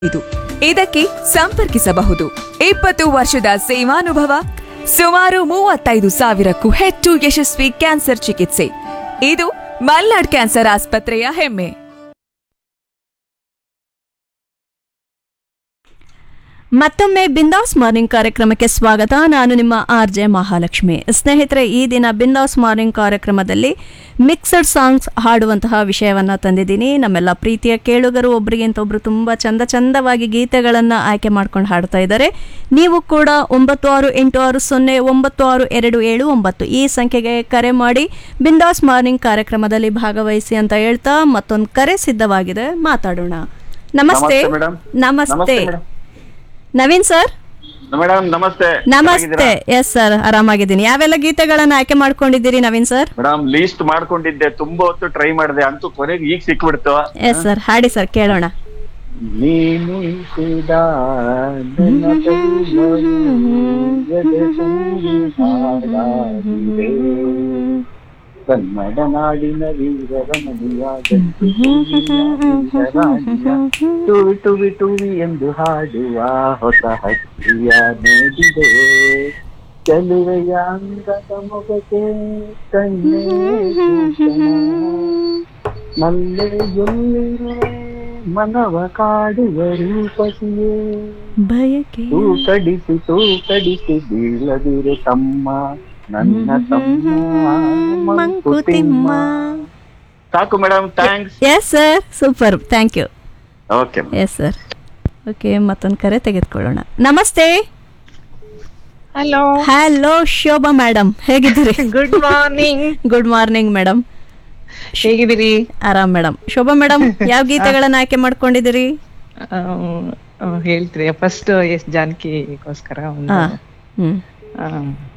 ಇದು ಇದಕ್ಕೆ ಸಂಪರ್ಕಿಸಬಹುದು ಇಪ್ಪತ್ತು ವರ್ಷದ ಸೇವಾನುಭವ ಸುಮಾರು ಮೂವತ್ತೈದು ಸಾವಿರಕ್ಕೂ ಹೆಚ್ಚು ಯಶಸ್ವಿ ಕ್ಯಾನ್ಸರ್ ಚಿಕಿತ್ಸೆ ಇದು ಮಲ್ನಾಡ್ ಕ್ಯಾನ್ಸರ್ ಆಸ್ಪತ್ರೆಯ ಹೆಮ್ಮೆ ಮತ್ತೊಮ್ಮೆ ಬಿಂದಾಸ್ ಮಾರ್ನಿಂಗ್ ಕಾರ್ಯಕ್ರಮಕ್ಕೆ ಸ್ವಾಗತ ನಾನು ನಿಮ್ಮ ಆರ್ ಜೆ ಮಹಾಲಕ್ಷ್ಮಿ ಸ್ನೇಹಿತರೆ ಈ ದಿನ ಬಿಂದಾಸ್ ಮಾರ್ನಿಂಗ್ ಕಾರ್ಯಕ್ರಮದಲ್ಲಿ ಮಿಕ್ಸಡ್ ಸಾಂಗ್ಸ್ ಹಾಡುವಂತಹ ವಿಷಯವನ್ನು ತಂದಿದ್ದೀನಿ ನಮ್ಮೆಲ್ಲ ಪ್ರೀತಿಯ ಕೇಳುಗರು ಒಬ್ರಿಗಿಂತ ಒಬ್ರು ತುಂಬ ಚಂದ ಚಂದವಾಗಿ ಗೀತೆಗಳನ್ನು ಆಯ್ಕೆ ಮಾಡ್ಕೊಂಡು ಹಾಡ್ತಾ ಇದ್ದಾರೆ ನೀವು ಕೂಡ ಒಂಬತ್ತು ಆರು ಎಂಟು ಆರು ಸೊನ್ನೆ ಒಂಬತ್ತು ಆರು ಎರಡು ಏಳು ಒಂಬತ್ತು ಈ ಸಂಖ್ಯೆಗೆ ಕರೆ ಮಾಡಿ ಬಿಂದಾಸ್ ಮಾರ್ನಿಂಗ್ ಕಾರ್ಯಕ್ರಮದಲ್ಲಿ ಭಾಗವಹಿಸಿ ಅಂತ ಹೇಳ್ತಾ ಮತ್ತೊಂದು ಕರೆ ಸಿದ್ಧವಾಗಿದೆ ಮಾತಾಡೋಣ ನಮಸ್ತೆ ನಮಸ್ತೆ ಮೇಡಮ್. ನಮಸ್ತೆ ನಮಸ್ತೆ ಮೇಡಮ್. ನವೀನ್ ಸರ್ ಮೇಡಮ್ ನಮಸ್ತೆ ನಮಸ್ತೆ ಎಸ್ ಸರ್ ಆರಾಮಾಗಿದ್ದೀನಿ ಯಾವೆಲ್ಲ ಗೀತೆಗಳನ್ನ ಆಯ್ಕೆ ಮಾಡ್ಕೊಂಡಿದ್ದೀರಿ ನವೀನ್ ಸರ್ ಮೇಡಮ್ ಲೀಸ್ಟ್ ಮಾಡ್ಕೊಂಡಿದ್ದೆ ತುಂಬಾ ಹೊತ್ತು ಟ್ರೈ ಮಾಡಿದೆ ಅಂತೂ ಕೊನೆಗೆ ಈಗ ಸಿಕ್ಬಿಡ್ತು ಎಸ್ ಸರ್ ಹಾಡಿ ಸರ್ ಕೇಳೋಣ ನೀನು ಇಸಿದ ನನ್ನ ಕೈಗಳು ಎದೆ ತುಂಬಿ ಹಾಡಾಡಿದೆ. ಕನ್ನಡ ನಾಡಿನ ವೀರರ ಮನೆಯಾದಂತೆ ಟುವಿ ಟುವಿ ಟುವಿ ಎಂದು ಹಾಡುವ ಹೊಸ ಹಕ್ಕಿಯ ನೋಡಿದೆ ಚೆಲುವೆಯ ಅಂಗದ ಮೊಗಕ್ಕೆ ಕಣ್ಣೇ ಭೂಷಣ. ಮಲ್ಲೆಯೊಲ್ಲಿವೆ ಮನವ ಕಾಡುವ ರೂಪಸಿಯೇ ಬಯಕೆ ತೂ ಕಡಿಸಿ ತೂ ಕಡಿಸಿ ಬೀಳದಿರು ತಮ್ಮ ನನ್ನ ತಮ್ಮ ಮಂಕುತಿಮ್ಮ ಸಾಕು madam thanks yes sir super thank you okay yes sir okay ಮತ್ತೊಂದು ಕರೆ ತೆಗೆದುಕೊಳ್ಳೋಣ ನಮಸ್ತೆ ಹಲೋ ಹಲೋ ಶೋಭಾ ಮೇಡಮ್ ಹೇಗಿದ್ದೀರಿ good morning good morning madam ಹೇಗಿದ್ದೀರಿ ಆರಾಮ್ ಮೇಡಮ್ ಶೋಭಾ ಮೇಡಮ್ ಯಾವ ಗೀತೆಗಳನ್ನ ಆಯ್ಕೆ ಮಾಡ್ಕೊಂಡಿದ್ದೀರಿ ಆಮ್, ಆ, ಹೇಳ್ತೀರಿ ಫಸ್ಟ್ ಎಸ್ ಜಾನಕಿಗೋಸ್ಕರ ಒಂದು ಹಾ ಹ್ಮ್ ಆ,